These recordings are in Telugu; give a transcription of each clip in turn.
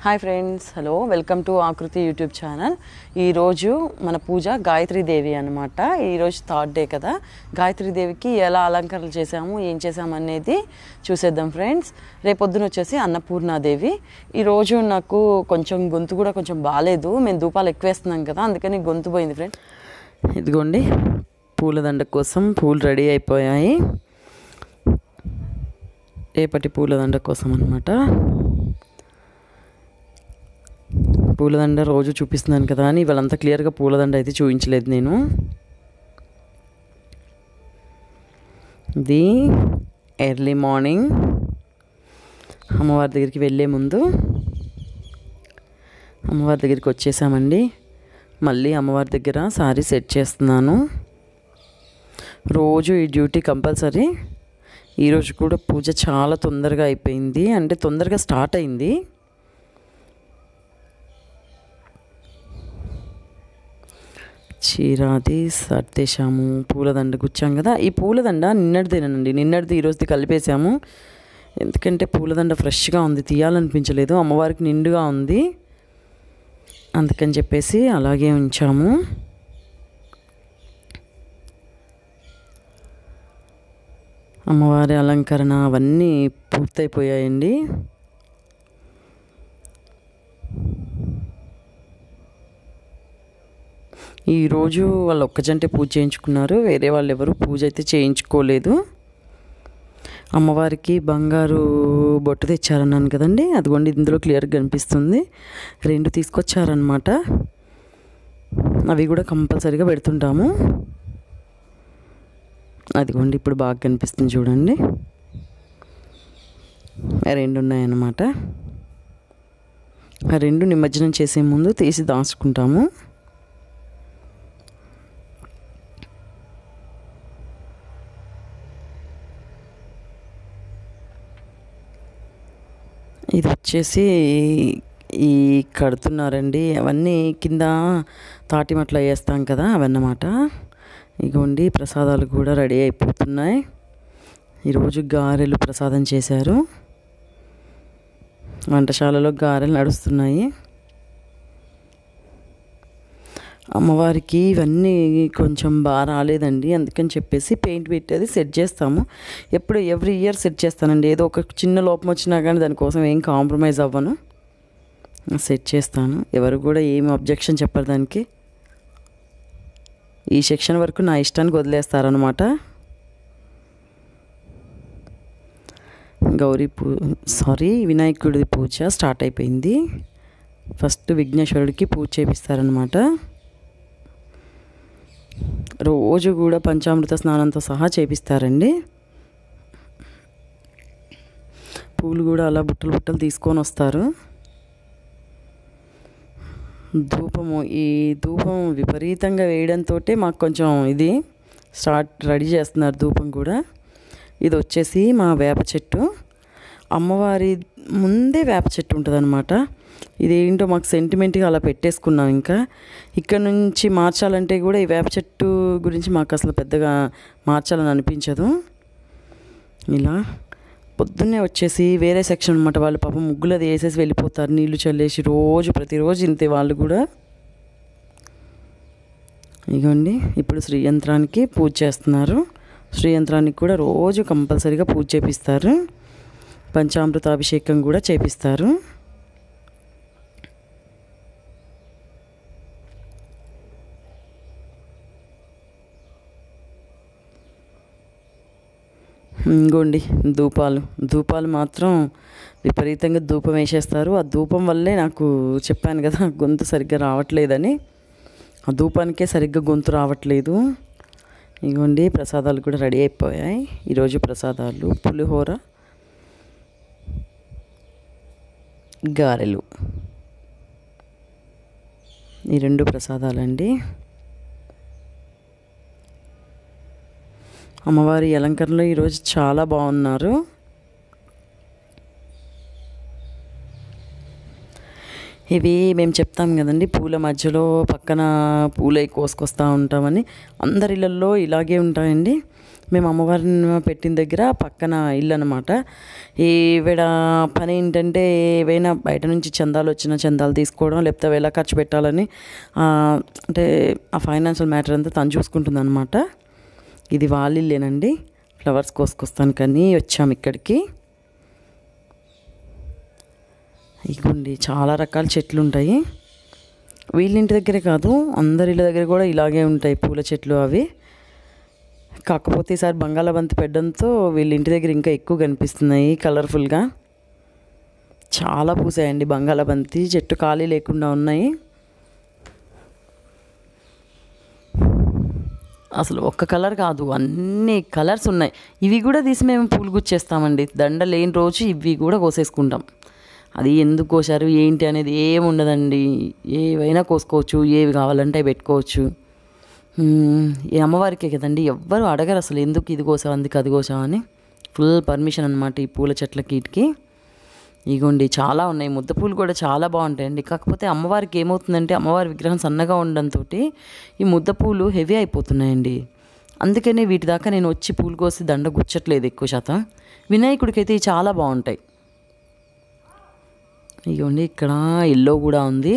hi friends hello welcome to Akruti YouTube channel ఈరోజు మన పూజ గాయత్రి దేవి అనమాట ఈరోజు థర్డ్ డే కదా గాయత్రి దేవికి ఎలా అలంకరణలు చేసాము ఏం చేసాము అనేది చూసేద్దాం ఫ్రెండ్స్ రేపొద్దున వచ్చేసి అన్నపూర్ణాదేవి ఈరోజు నాకు కొంచెం గొంతు కూడా కొంచెం బాగాలేదు మేము ధూపాలు ఎక్కువ వేస్తున్నాం కదా అందుకని గొంతు పోయింది ఫ్రెండ్స్ ఇదిగోండి పూలదండ కోసం పూలు రెడీ అయిపోయాయి రేపటి పూలదండ కోసం అనమాట పూలదండ రోజు చూపిస్తున్నాను కదా అని ఇవాళంతా క్లియర్గా పూలదండ అయితే చూపించలేదు నేను ఇది ఎర్లీ మార్నింగ్ అమ్మవారి దగ్గరికి వెళ్ళే ముందు అమ్మవారి దగ్గరికి వచ్చేసామండి మళ్ళీ అమ్మవారి దగ్గర సారీ సెట్ చేస్తున్నాను రోజు ఈ డ్యూటీ కంపల్సరీ ఈరోజు కూడా పూజ చాలా తొందరగా అయిపోయింది అంటే తొందరగా స్టార్ట్ అయింది చీరాది సర్దేశాము పూలదండ గుచ్చాం కదా ఈ పూలదండ నిన్నటిదేనండి నిన్నటిది ఈరోజుది కలిపేసాము ఎందుకంటే పూలదండ ఫ్రెష్గా ఉంది తీయాలనిపించలేదు అమ్మవారికి నిండుగా ఉంది అందుకని చెప్పేసి అలాగే ఉంచాము అమ్మవారి అలంకరణ అవన్నీ పూర్తయిపోయాయండి ఈరోజు వాళ్ళు ఒక్కజంటే పూజ చేయించుకున్నారు వేరే వాళ్ళు ఎవరు పూజ అయితే చేయించుకోలేదు అమ్మవారికి బంగారు బొట్టు తెచ్చారన్నాను కదండి అదిగోండి ఇందులో క్లియర్గా కనిపిస్తుంది రెండు తీసుకొచ్చారనమాట అవి కూడా కంపల్సరీగా పెడుతుంటాము అదిగోండి ఇప్పుడు బాగా కనిపిస్తుంది చూడండి రెండు ఉన్నాయన్నమాట ఆ రెండు నిమజ్జనం చేసే ముందు తీసి దాచుకుంటాము ఇది వచ్చేసి ఈ కడుతున్నారండి అవన్నీ కింద తాటిమట్ల వేస్తాం కదా అవన్నమాట ఇగోండి ప్రసాదాలు కూడా రెడీ అయిపోతున్నాయి ఈరోజు గారెలు ప్రసాదం చేశారు వంటశాలలో గారెలు నడుస్తున్నాయి అమ్మవారికి ఇవన్నీ కొంచెం బాగా రాలేదండి అందుకని చెప్పేసి పెయింట్ పెట్టేది సెట్ చేస్తాము ఎప్పుడు ఎవ్రీ ఇయర్ సెట్ చేస్తానండి ఏదో ఒక చిన్న లోపం వచ్చినా కానీ దానికోసం ఏం కాంప్రమైజ్ అవ్వను సెట్ చేస్తాను ఎవరు కూడా ఏమి అబ్జెక్షన్ చెప్పరు దానికి ఈ సెక్షన్ వరకు నా ఇష్టానికి వదిలేస్తారనమాట గౌరీ పూ సారీ వినాయకుడి పూజ స్టార్ట్ అయిపోయింది ఫస్ట్ విఘ్నేశ్వరుడికి పూజ చేపిస్తారనమాట రోజు కూడా పంచామృత స్నానంతో సహా చేపిస్తారండి పూలు కూడా అలా బుట్టలు బుట్టలు తీసుకొని వస్తారు ధూపము ఈ ధూపం విపరీతంగా వేయడంతో మాకు కొంచెం ఇది స్టార్ట్ రెడీ చేస్తున్నారు ధూపం కూడా ఇది వచ్చేసి మా వేప చెట్టు అమ్మవారి ముందే వేప చెట్టు ఉంటుంది అనమాట ఇదేంటో మాకు సెంటిమెంట్గా అలా పెట్టేసుకున్నాం ఇంకా ఇక్కడ నుంచి మార్చాలంటే కూడా ఈ వేప చెట్టు గురించి మాకు అసలు పెద్దగా మార్చాలని అనిపించదు ఇలా పొద్దున్నే వచ్చేసి వేరే సెక్షన్ అనమాట వాళ్ళు పాపం ముగ్గులు అది వేసేసి వెళ్ళిపోతారు నీళ్లు చల్లేసి రోజు ప్రతిరోజు ఇంతే వాళ్ళు కూడా ఇగోండి ఇప్పుడు శ్రీయంత్రానికి పూజ చేస్తున్నారు శ్రీయంత్రానికి కూడా రోజు కంపల్సరీగా పూజ చేపిస్తారు పంచామృతాభిషేకం కూడా చేపిస్తారు ఇంకోండి ధూపాలు ధూపాలు మాత్రం విపరీతంగా ధూపం వేసేస్తారు ఆ ధూపం వల్లే నాకు చెప్పాను కదా గొంతు సరిగ్గా రావట్లేదని ఆ ధూపానికే సరిగ్గా గొంతు రావట్లేదు ఇగోండి ప్రసాదాలు కూడా రెడీ అయిపోయాయి ఈరోజు ప్రసాదాలు పులిహోర గారెలు ఈ రెండు ప్రసాదాలండి అమ్మవారి అలంకరణలో ఈరోజు చాలా బాగున్నారు ఇవి మేము చెప్తాం కదండి పూల మధ్యలో పక్కన పూలు కోసుకొస్తూ ఉంటామని అందరి ఇళ్ళల్లో ఇలాగే ఉంటాయండి మేము అమ్మవారిని పెట్టిన దగ్గర పక్కన ఇల్లు అనమాట ఈవిడ పని ఏంటంటే ఏవైనా బయట నుంచి చందాలు వచ్చిన చందాలు తీసుకోవడం లేకపోతే అవి ఎలా ఖర్చు పెట్టాలని ఆ, అంటే ఆ ఫైనాన్షియల్ మ్యాటర్ అంతా తను చూసుకుంటుంది అనమాట ఇది వాళ్ళ ఇల్లేనండి ఫ్లవర్స్ కోసుకొస్తాను కానీ వచ్చాము ఇక్కడికి ఇగోండి చాలా రకాల చెట్లు ఉంటాయి వీళ్ళ ఇంటి దగ్గరే కాదు అందరి ఇళ్ళ దగ్గర కూడా ఇలాగే ఉంటాయి పూల చెట్లు అవి కాకపోతే ఈసారి బంగాళాబంతి పెట్టడంతో వీళ్ళ ఇంటి దగ్గర ఇంకా ఎక్కువ కనిపిస్తున్నాయి కలర్ఫుల్గా చాలా పూసాయండి బంగాళాబంతి చెట్టు ఖాళీ లేకుండా ఉన్నాయి అసలు ఒక్క కలర్ కాదు అన్ని కలర్స్ ఉన్నాయి ఇవి కూడా తీసి మేము పూలు గుచ్చేస్తామండి దండ లేని రోజు ఇవి కూడా కోసేసుకుంటాం అది ఎందుకు కోసారు ఏంటి అనేది ఏమి ఉండదండి ఏవైనా కోసుకోవచ్చు ఏవి కావాలంటే అవి పెట్టుకోవచ్చు మ్మ్, ఈ అమ్మవారికే కదండి ఎవ్వరు అడగరు అసలు ఎందుకు ఇది కోసావు అందుకు అది కోసావు అని ఫుల్ పర్మిషన్ అనమాట ఈ పూల చెట్లకి వీటికి ఇగోండి చాలా ఉన్నాయి ముద్ద పూలు కూడా చాలా బాగుంటాయండి కాకపోతే అమ్మవారికి ఏమవుతుందంటే అమ్మవారి విగ్రహం సన్నగా ఉండడంతో ఈ ముద్ద పూలు హెవీ అయిపోతున్నాయండి అందుకనే వీటి దాకా నేను వచ్చి పూలు కోసి దండ గుచ్చట్లేదు ఎక్కువ శాతం వినాయకుడికి అయితే ఇవి చాలా బాగుంటాయి ఇగోండి ఇక్కడ ఎల్లో కూడా ఉంది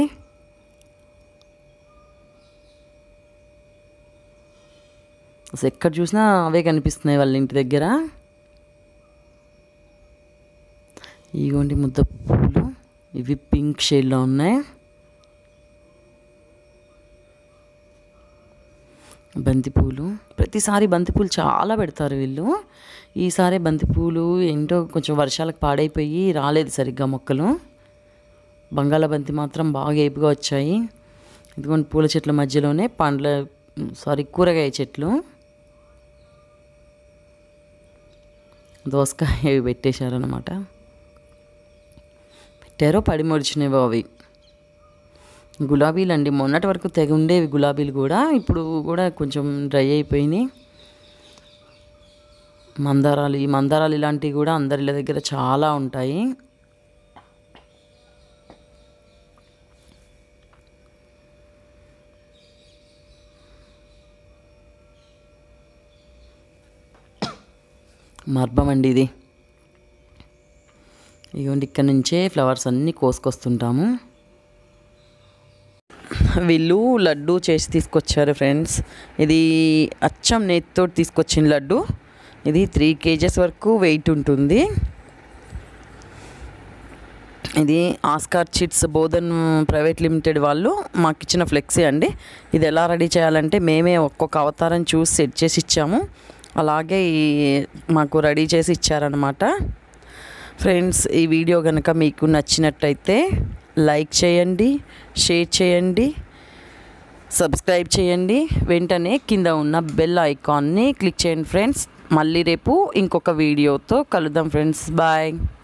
అసలు ఎక్కడ చూసినా అవే కనిపిస్తున్నాయి వాళ్ళ ఇంటి దగ్గర ఇగోండి ముద్ద పూలు ఇవి పింక్ షేడ్లో ఉన్నాయి బంతిపూలు ప్రతిసారి బంతిపూలు చాలా పెడతారు వీళ్ళు ఈసారి బంతిపూలు ఏంటో కొంచెం వర్షాలకు పాడైపోయి రాలేదు సరిగ్గా మొక్కలు బంగాళాబంతి మాత్రం బాగా ఏపుగా వచ్చాయి ఇదిగోండి పూల చెట్ల మధ్యలోనే పండ్ల సారీ కూరగాయ చెట్లు దోసకాయ అవి పెట్టేశారనమాట పెట్టారో పడి మొడిచినవో అవి గులాబీలు అండి మొన్నటి వరకు తెగ ఉండేవి గులాబీలు కూడా ఇప్పుడు కూడా కొంచెం డ్రై అయిపోయినాయి మందారాలు ఈ మందారాలు ఇలాంటివి కూడా అందరి ఇళ్ళ దగ్గర చాలా ఉంటాయి మర్భం అండి ఇది ఇదిగోండి ఇక్కడ నుంచే ఫ్లవర్స్ అన్నీ కోసుకొస్తుంటాము వీళ్ళు లడ్డు చేసి తీసుకొచ్చారు ఫ్రెండ్స్ ఇది అచ్చం నేతితో తీసుకొచ్చిన లడ్డు ఇది త్రీ కేజెస్ వరకు వెయిట్ ఉంటుంది ఇది Oscar chits Bodhan private limited వాళ్ళు మాకు ఇచ్చిన ఫ్లెక్సీ అండి ఇది ఎలా రెడీ చేయాలంటే మేమే ఒక్కొక్క అవతారం చూసి సెట్ చేసి ఇచ్చాము అలాగే ఈ మాకు రెడీ చేసి ఇచ్చారనమాట ఫ్రెండ్స్ ఈ వీడియో కనుక మీకు నచ్చినట్టయితే లైక్ చేయండి షేర్ చేయండి సబ్స్క్రైబ్ చేయండి వెంటనే కింద ఉన్న బెల్ ఐకాన్ని క్లిక్ చేయండి ఫ్రెండ్స్ మళ్ళీ రేపు ఇంకొక వీడియోతో కలుద్దాం ఫ్రెండ్స్ బాయ్